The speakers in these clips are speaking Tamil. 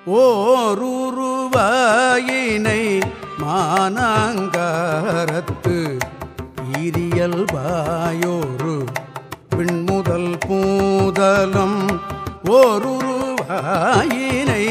ஓருருவாயினை மானாங்காரத்து ஈரியல் பாயோரு பின்முதல் பூதலம் ஓருருவாயினை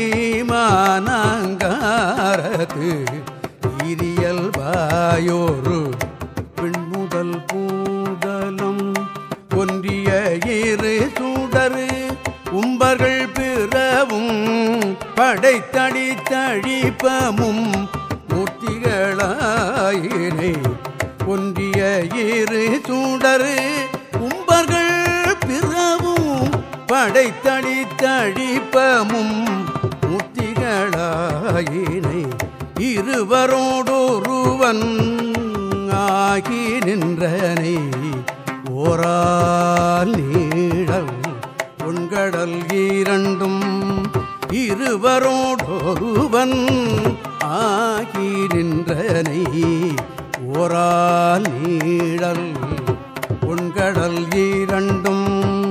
மானாங்காரத்து ஈரியல் பாயோரு பின்முதல் பூதலம் ஒன்றிய இரு சுடரு உம்பர்கள் பிறவும் படைத்தடி தழிப்பமும் மூர்த்திகளாயினை ஒன்றிய இரு சுடரு உம்பர்கள் பிறவும் படைத்தடி தழிப்பமும் மூர்த்திகளாயினை இருவரோடொருவன் ஆகி நின்றனை ஓரால் நீழல் பொன்கடல் ஈரண்டும் இருவரோடொருவன் ஆகி நின்றனை ஓரால் நீழல் பொன்கடல் ஈரண்டும்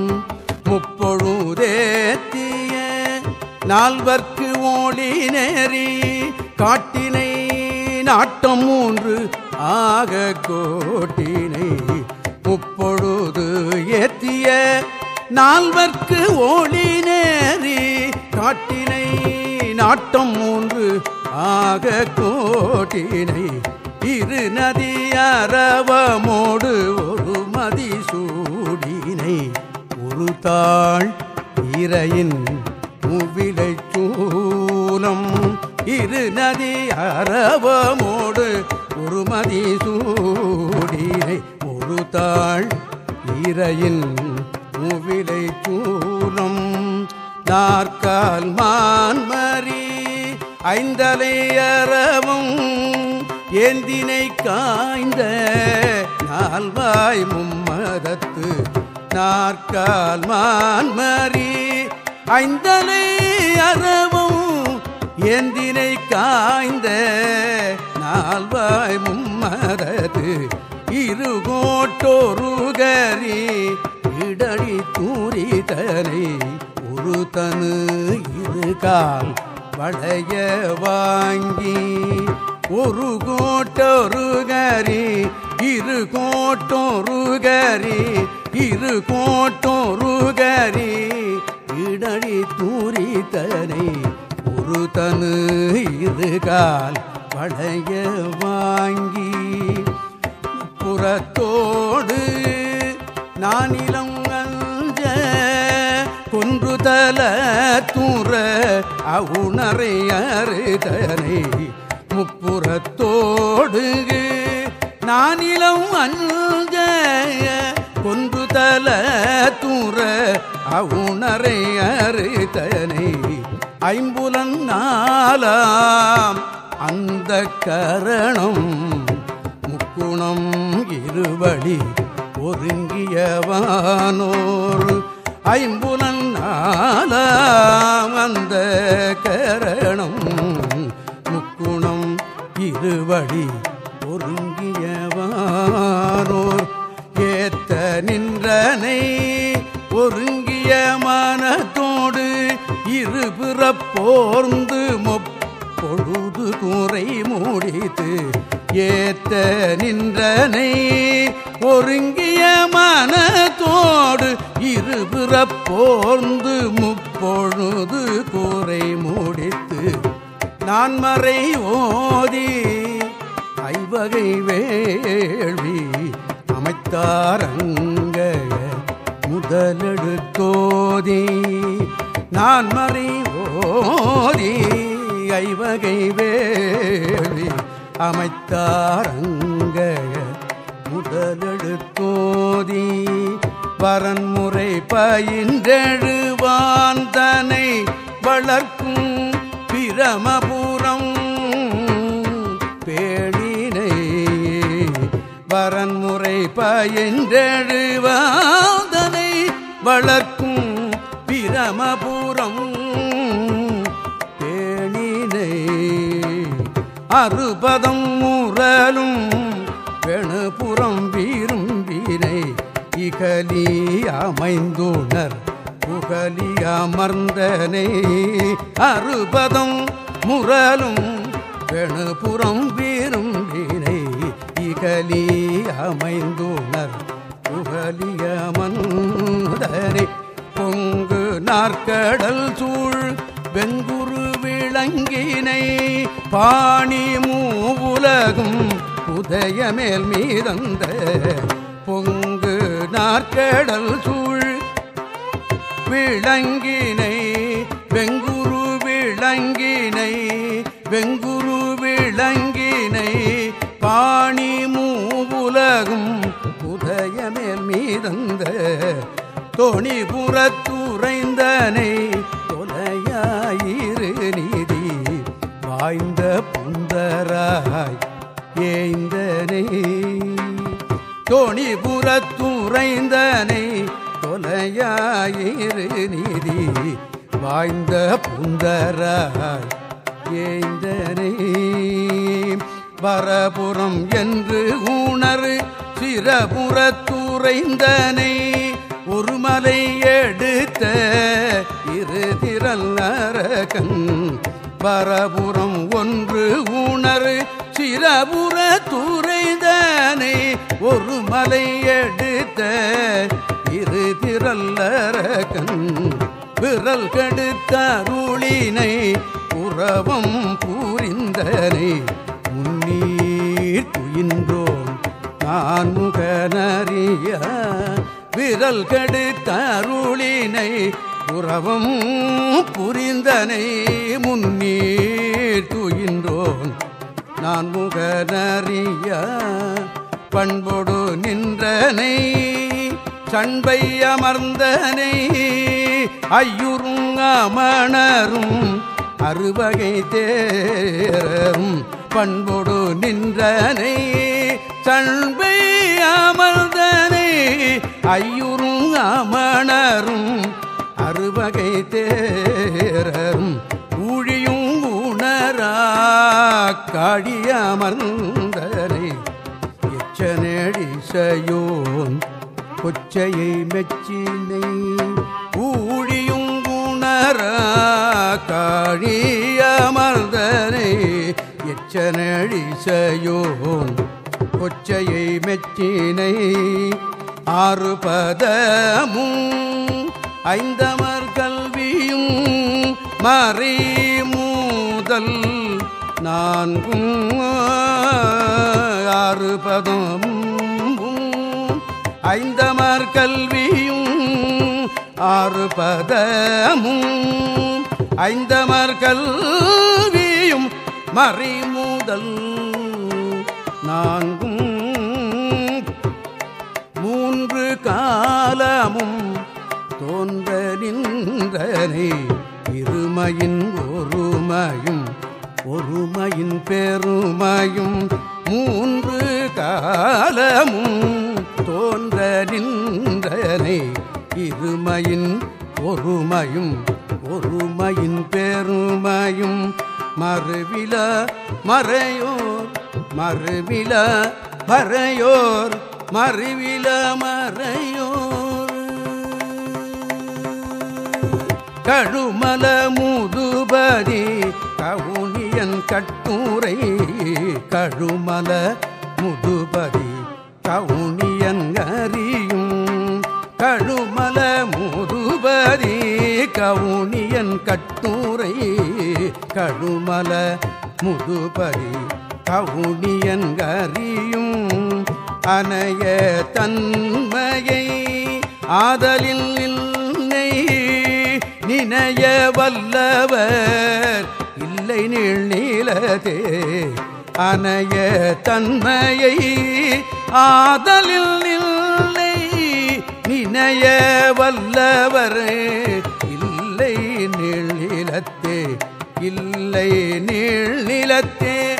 முப்பொழுதேத்திய நால்வர்க்கு ஓடி நேரி காட்டினை நாட்டம் மூன்று ஆக கோட்டினை முப்பொழுது ஏத்திய நால்வர்க்கு ஓடி நேரி காட்டினை நாட்டம் மூன்று ஆக கோட்டினை இரு நதி அரவமோடு ஒரு மதி சூடினை ஒரு தாள் இறையின் முவிலை சூலம் இரு நதி அரவமோடு ஒரு மதி சூடினை ஒரு தாள் இறையின் முவிலை சூலம் நாற்கால் மான்மரி ஐந்தலை அறவும் ஏந்தினை காய்ந்த நால்வாய் மும்மதத்து நாற்கால் மான்மரி ஐந்தலை அறவும் ஏந்தினை காய்ந்த நால்வாய் மும்மதத்து இருகோட்டொருகரி இடடி தூரிதனை ஒரு தனு இரு கால் வளைய வாங்கி ஒரு கோட்டொருகரி இரு கோட்டொருகரி இரு கோட்டொருகரி இடடி தூரிதனை ஒரு தனு இரு கால் வளைய வாங்கி புறத்தோடு நானிலம் அஞ்ச கொன்றுதல தூர அவுணரை அறுதனை முப்புறத்தோடு நானிலம் அஞ்ச கொன்றுதல தூர அவுணரை அறுதனை ஐம்புலன் நாலாம் அந்த கரணம் முக்குணம் இருவழி ஒருங்கியவானோர் ஐம்புலன் நாலாம் அந்த கரணம் முக்குணம் இருவழி ஒருங்கியவானோர் ஏத்த நின்றனை ஒருங்கிய மனத்தோடு இருபுறப்போர்ந்து முப்பொழுது கூரை மூடித்து ஏத்த நின்றனை ஒருங்கிய மனத்தோடு இருபுறப்போர்ந்து முப்பொழுது கூரை மூடித்து நான் மறை ஓதி ஐவகை வேள்வி அமைத்தாரங்க முதலெடுத்தோதி நான் மறை ஓதி ஐவகை வேள்வி அமைத்தாரங்க முதலெடுத்தோதி வரன்முறை பயின்றெழுவான் தனை வளர்க்கும் பிரமபுரம் பேணினை வரன்முறை பயின்றெழுவாதனை வளர்க்கும் பிரமபுரம் பேணினை அறுபதம் முரலும் வெணுபுறம் விரும்பினை இகலி அமைந்துணர் புக புகலி அமர்ந்தனை அறுபதம் முரலும் வெணுபுறம் வீரும்பினை இகலி அமைந்துணர் புகலிய மந்தனை பொங்கு நாற்கடல் சூழ் வெங்குரு விளங்கினை பாணி மூவுலகும் உதயமேல் மீதந்த பொங்கு நாற்கடல் சூழ் விளங்கினை வெங்குரு விளங்கினை வெங்குரு விளங்கினை பாணி மூவுலகும் உதயமேல் மீதந்த தோணிபுறத்துறைந்தனை தொலையாயிரு நீதி வாய்ந்த புந்தராய் ஏய்ந்தனை தோணிபுறத்துறைந்தனை தொலையாயிரு நீதி வாய்ந்த புந்தராய் ஏய்ந்தனை வரபுறம் என்று ஊணரு சிறபுறத்துறைந்தனை ஒரு மலை எடுத்த இரு திரல் நரகன் வரபுறம் ஒன்று ஊணரு சிறபுற துறைந்தனை ஒரு மலை எடுத்த இரு திரல்லரகன் விரல் கெடுத்த அருளினை புறவம் பூரிந்தனை முன்னீர் துயின்றோம் நான் முகனறிய விரல் கெடுத்த அருளினை புறவம் புரிந்தனை முன்னீர் துயின்றோன் நான் முகனறிய பண்பொடு நின்றனை சண்பை அமர்ந்தனை ஐயுறும் அமணரும் அறுவகை தேரும் பண்பொடு நின்றனை சண்பை அமர்ந்தனை ஐயுறும் அமணரும் அறுவகை தேரரும் ஊழியும் உணரா காடியமர்ந்தனை எச்சனேடிசையோன் கொச்சையை மெச்சினை ஊழியும் உணரா காழியமர்ந்தனை எச்சனடிசையோன் கொச்சையை மெச்சினை ஆறு பதமும் ஐந்தமர் கல்வியும் மறை மூதல் நான்கும் ஆறு பதம் ஐந்தமர் கல்வியும் ஆறு பதமும் ஐந்தமர் கல்வியும் மறைமுதல் நான்கும் மூன்று காலமும் தோன்ற நின்றனை இருமையின் ஒருமையும் ஒருமையின் பெருமையும் மூன்று காலமும் தோன்ற நின்றனை இருமையின் ஒருமையும் ஒருமையின் பெருமையும் மறுவில மறையோர் மறுவில மறையோர் மறுவில மறையோர் கழுமல முதுபதி கவுனியன் கட்டுரை கழுமல முதுபதி கவுனியன் அறியும் கழுமல முதுபதி கவுனியன் கட்டுரை கழுமல முதுபதி கவுனியன் அறியும் அனைய தன்மையை ஆதலில் இல்லை நினைய வல்லவர் இல்லை நீளதே அனைய தன்மையை ஆதலில் இல்லை நினைய வல்லவர் இல்லை நீளிலத்தே இல்லை நீளிலத்தே